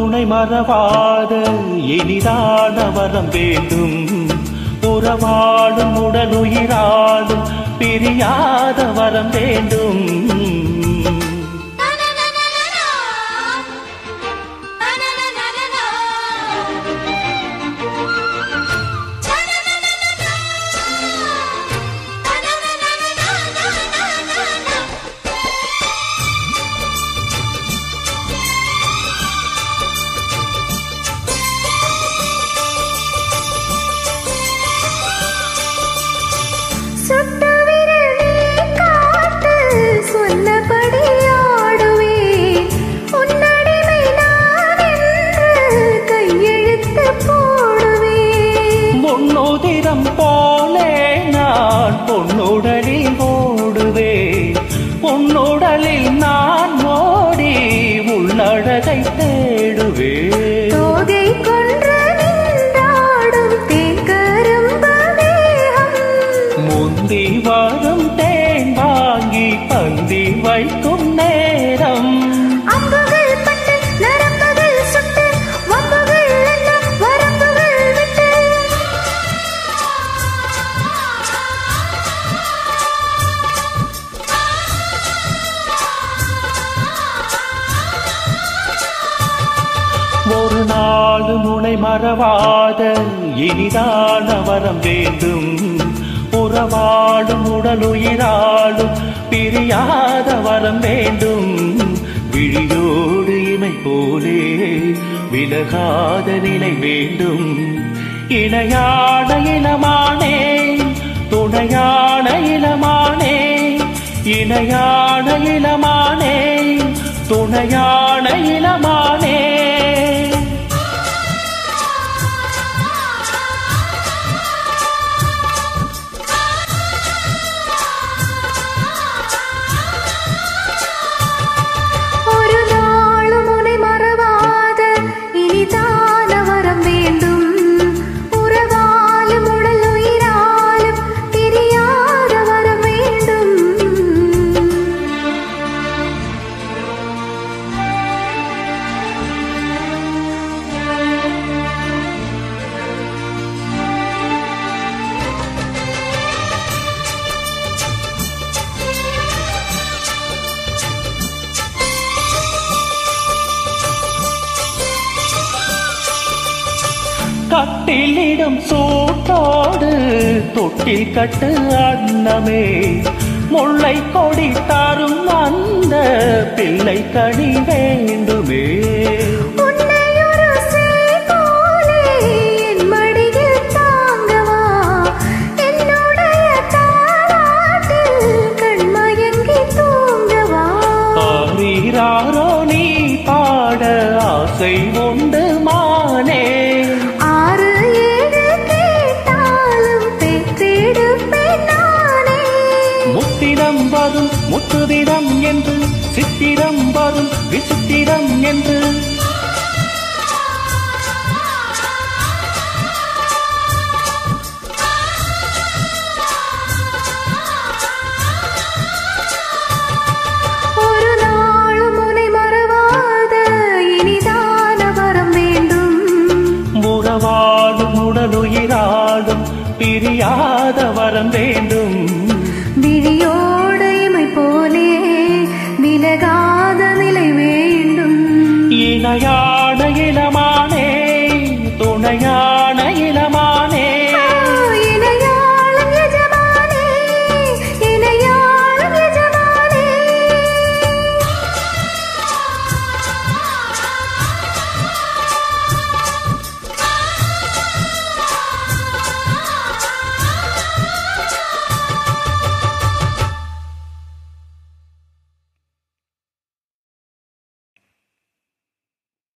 உனை மறவாத இனிதான வரம் வேண்டும் உறவாடும் உடல் உயிராடும் பிரியாத வரம் வேண்டும் சுட்டு விரல் நீ காட்டு, சொன்னபடி ஆடுவேன். உன்னடிமை நான் என்று கையெழுத்து போடுவேன். முன்னுதிரம் போலே நான் பொன்னுடலில் ஓடுவேன் பொன்னுடலில் நான் ஓடி உள்ளழகை தேடுவேன் தோகை கொன்று நின்றாடும் தேக்கரும்பு மேகம். முந்தி வரும் தேன் வாங்கி பந்தி வைக்கும் நேரம் அம்புகள் பட்டு, நரம்புகள் சுட்டு, வம்புகள் எல்லாம் வரம்புகள் விட்டு. ஒரு நாள் முனை மறவாத இனிதான வரம் வேண்டும் உறவாடும் உடல் உயிராடும் பிரியாத வரம் வேண்டும் விழியோடு இமை போலே விலகாத நிலை வேண்டும் இணையான இனமானே துணையான இனமானே இணையான இனமானே துணையான இனமானே ஒரு நாளும் உன்னை மறவாத இனிதான வரம் வேண்டும் உறவாலும் உடல் உயிராலும் பிரியாத வரம் வேண்டும் கட்டிலிடும் சூட்டோடு தொட்டில் கட்டு அன்னமே முல்லை கொடி தரும் அந்த பிள்ளை கனி வேண்டுமே உன்னை ஒரு சேய் போலே என் மடியில் தாங்கவா என்னுடைய தாலாட்டில் கண்மயங்கி தூங்கவா ஆரீராரோ நீ பாட ஆசை உண்டு மானே ஆறு ஏழு கேட்டாலும் பெற்றெடுப்பேன் நானே முத்திரம் வரும் முத்துதிரம் என்று சித்திரம் வரும் விசித்திரம் என்று ஒரு நாளும் உன்னை மறவாத இனிதான வரம் வேண்டும் உறவாடும் உடலுயிராடும் பிரியாத வரம் வேண்டும் விழியோடு இமை போலே விலகாத நிலை வேண்டும் இணையான இளமா